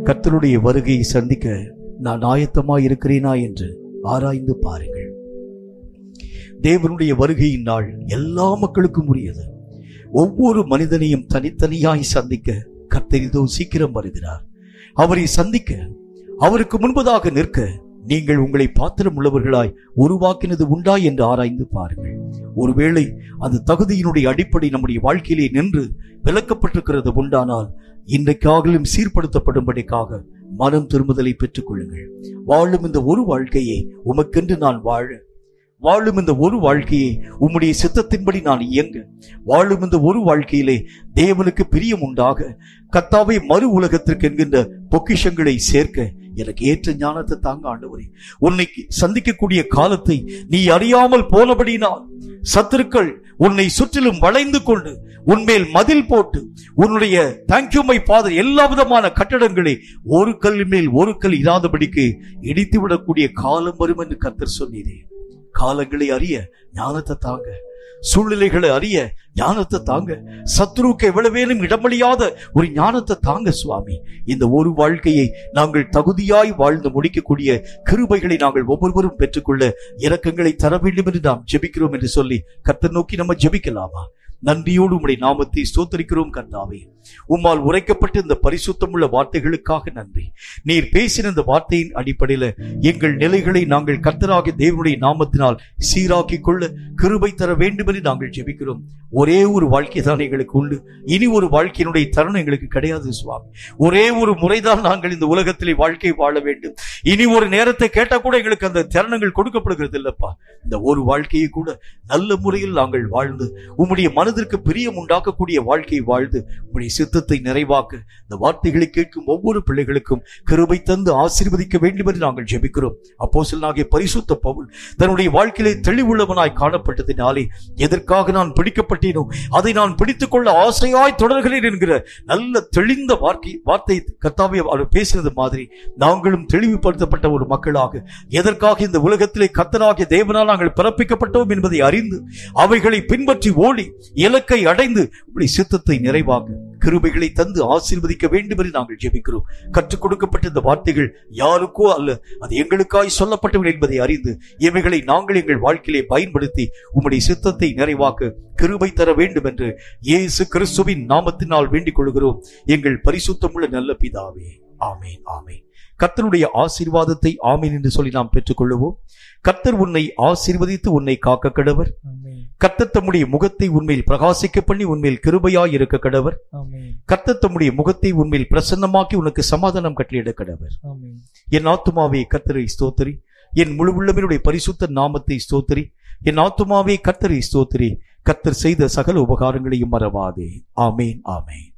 கர்த்தருடைய வருகையை சந்திக்க நான் ஆயத்தமாய் இருக்கிறேனா என்று ஆராய்ந்து பாருங்கள் தேவனுடைய வருகையின் நாள் எல்லா மக்களுக்கும் உரியது ஒவ்வொரு மனிதனையும் தனித்தனியாய் சந்திக்க கர்த்தர் இதோ சீக்கிரம் வருகிறார் அவரை சந்திக்க அவருக்கு முன்பதாக நிற்க நீங்கள் உங்களை பாத்திரம் உள்ளவர்களாய் உருவாக்கினது உண்டா என்று ஆராய்ந்து பாருங்கள் ஒருவேளை அந்த தகுதியினுடைய அடிப்படை நம்முடைய வாழ்க்கையிலே நின்று விளக்கப்பட்டிருக்கிறது உண்டானால் இன்றைக்காகலும் சீர்படுத்தப்படும்படிக்காக மனம் திரும்புதலை பெற்றுக் கொள்ளுங்கள் வாழும் இந்த ஒரு வாழ்க்கையை உமக்கென்று நான் வாழ வாழும் இந்த ஒரு வாழ்க்கையை உம்முடைய சித்தத்தின்படி நான் இயங்க வாழும் இந்த ஒரு வாழ்க்கையிலே தேவனுக்கு பிரியம் உண்டாக கத்தாவை மறு உலகத்திற்கு என்கின்ற பொக்கிஷங்களை சேர்க்க எனக்கு ஏற்ற ஞானத்தை தாங்க ஆண்டவரே உன்னை சந்திக்கக்கூடிய காலத்தை நீ அறியாமல் போனபடினால் சத்துருக்கள் உன்னை சுற்றிலும் வளைந்து கொண்டு உன்மேல் மதில் போட்டு உன்னுடைய தேங்க்யூ மை ஃபாதர் எல்லா விதமான கட்டடங்களை ஒரு கல் மேல் ஒரு கல் இராதபடிக்கு இடித்து விடக்கூடிய காலம் வரும் என்று கர்த்தர் சொன்னீரே காலங்களை அறிய ஞானத்தை தாங்க சூழ்நிலைகளை அறிய ஞானத்தை தாங்க சத்ருவுக்கு எவ்வளவேனும் இடமளியாத ஒரு ஞானத்தை தாங்க சுவாமி இந்த ஒரு வாழ்க்கையை நாங்கள் தகுதியாய் வாழ்ந்து முடிக்கக்கூடிய கிருபைகளை நாங்கள் ஒவ்வொருவரும் பெற்றுக்கொள்ள இரக்கங்களை தர வேண்டும் என்று நாம் ஜெபிக்கிறோம் என்று சொல்லி கர்த்தர் நோக்கி நம்ம ஜெபிக்கலாமா நன்றியோடு உம்முடைய நாமத்தை ஸ்தோத்தரிக்கிறோம் கர்த்தாவே உம்மால் உரைக்கப்பட்ட இந்த பரிசுத்தமுள்ள வார்த்தைகளுக்காக நன்றி நீர் பேசின இந்த வார்த்தையின் அடிப்படையில எங்கள் நிலைகளை நாங்கள் கர்த்தராகிய தேவனுடைய நாமத்தினால் சீராக்கிக் கொள்ள கிருபை தர வேண்டும் என்று நாங்கள் ஜெபிக்கிறோம் ஒரே ஒரு வாழ்க்கை தான் எங்களுக்கு உண்டு இனி ஒரு வாழ்க்கையினுடைய தருணம் எங்களுக்கு கிடையாது சுவாமி ஒரே ஒரு முறைதான் நாங்கள் இந்த உலகத்திலே வாழ்க்கை வாழ வேண்டும் இனி ஒரு நேரத்தை கேட்டா கூட எங்களுக்கு அந்த தருணங்கள் கொடுக்கப்படுகிறது இல்லப்பா இந்த ஒரு வாழ்க்கையை கூட நல்ல முறையில் நாங்கள் வாழ்ந்து உம்முடைய மனதிற்கு பிரியம் உண்டாக்கக்கூடிய வாழ்க்கையை வாழ்ந்து உம்முடைய சித்தத்தை நிறைவாக்க இந்த வார்த்தைகளை கேட்கும் ஒவ்வொரு பிள்ளைகளுக்கும் கிருபை தந்து ஆசீர்வதிக்க வேண்டும் என்று நாங்கள் ஜெபிக்கிறோம் அப்போஸ்தலனாகிய பரிசுத்த பவுல் தன்னுடைய வாழ்க்கையிலே தெளிவுள்ளவனாய் காணப்பட்டதினாலே எதற்காக நான் பிடிக்கப்பட்டேனோ அதை நான் பிடித்துக் கொள்ள ஆசையாய் தொடர்கிறேன் என்கிற நல்ல தெளிந்த வார்த்தை வார்த்தை கர்த்தாவே அவர் பேசினது மாதிரி நாங்களும் தெளிவுபடுத்தப்பட்ட ஒரு மக்களாக எதற்காக இந்த உலகத்திலே கத்தனாகிய தேவனால் நாங்கள் பிறப்பிக்கப்பட்டோம் என்பதை அறிந்து அவைகளை பின்பற்றி ஓடி இலக்கை அடைந்து உடைய சித்தத்தை நிறைவாக கிருபைகளை தந்து ஆசீர்வதிக்க வேண்டும் என்று நாங்கள் ஜெபிக்கிறோம் கற்றுக் கொடுக்கப்பட்ட இந்த வார்த்தைகள் யாருக்கோ அல்ல அது எங்களுக்காய் சொல்லப்பட்டவை என்பதை அறிந்து இவைகளை நாங்கள் எங்கள் வாழ்க்கையிலே பயன்படுத்தி உம்முடைய சித்தத்தை நிறைவாக்க கிருபை தர வேண்டும் என்று இயேசு கிறிஸ்துவின் நாமத்தினால் வேண்டிக் கொள்கிறோம் எங்கள் பரிசுத்தமுள்ள நல்ல பிதாவே ஆமேன் ஆமேன் கர்த்தருடைய ஆசீர்வாதத்தை ஆமீன் என்று சொல்லி நாம் பெற்றுக்கொள்ளுவோம் கர்த்தர் உன்னை ஆசீர்வதித்து உன்னை காக்க கடவர் ஆமென் கர்த்தர் தம்முடைய முகத்தை உன்மேல் பிரகாசிக்க பண்ணி உன்மேல் கிருபையாய் இருக்க கடவர் ஆமென் கர்த்தர் தம்முடைய முகத்தை உன்மேல் பிரசன்னமாக்கி உனக்கு சமாதானம் கட்டளையிட கடவர் ஆமென் என் ஆத்துமாவே கர்த்தரை ஸ்தோத்திரி என் முழு உள்ளவனுடைய பரிசுத்த நாமத்தை ஸ்தோத்திரி என் ஆத்துமாவே கர்த்தரை ஸ்தோத்திரி கர்த்தர் செய்த சகல உபகாரங்களையும் மறவாதே ஆமேன் ஆமேன்